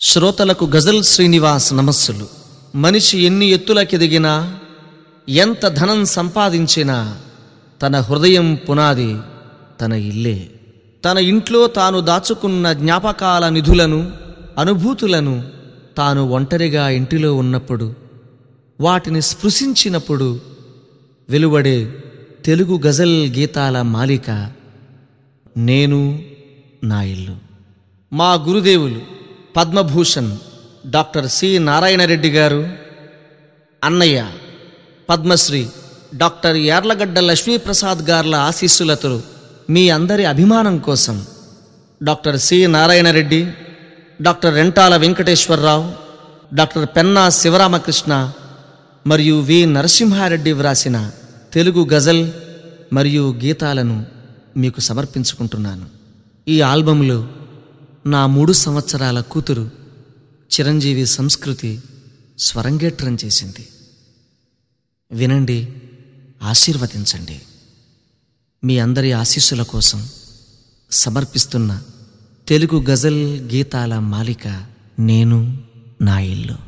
శ్రోతలకు గజల్ శ్రీనివాస్ నమస్సులు మనిషి ఎన్ని ఎత్తులకెదిగినా ఎంత ధనం సంపాదించినా తన హృదయం పునాది తన ఇల్లే తన ఇంట్లో తాను దాచుకున్న జ్ఞాపకాల నిధులను అనుభూతులను తాను ఒంటరిగా ఇంటిలో ఉన్నప్పుడు వాటిని స్పృశించినప్పుడు వెలువడే తెలుగు గజల్ గీతాల మాలిక నేను నా ఇల్లు మా గురుదేవులు పద్మభూషణ్ డాక్టర్ సి నారాయణరెడ్డి గారు అన్నయ్య పద్మశ్రీ డాక్టర్ యార్లగడ్డ లక్ష్మీప్రసాద్ గార్ల ఆశీస్సులతో మీ అందరి అభిమానం కోసం doctor C Narayana Reddy doctor Rentala Venkateswara Rao doctor Penna Sivaramakrishna మరియు వి నరసింహారెడ్డి వ్రాసిన తెలుగు గజల్ మరియు గీతాలను మీకు సమర్పించుకుంటున్నాను ఈ ఆల్బంలో నా మూడు సంవత్సరాల కూతురు చిరంజీవి సంస్కృతి స్వరంగేట్రం చేసింది వినండి ఆశీర్వదించండి మీ అందరి ఆశీస్సుల కోసం సమర్పిస్తున్న తెలుగు గజల్ గీతాల మాలిక నేను నా ఇల్లు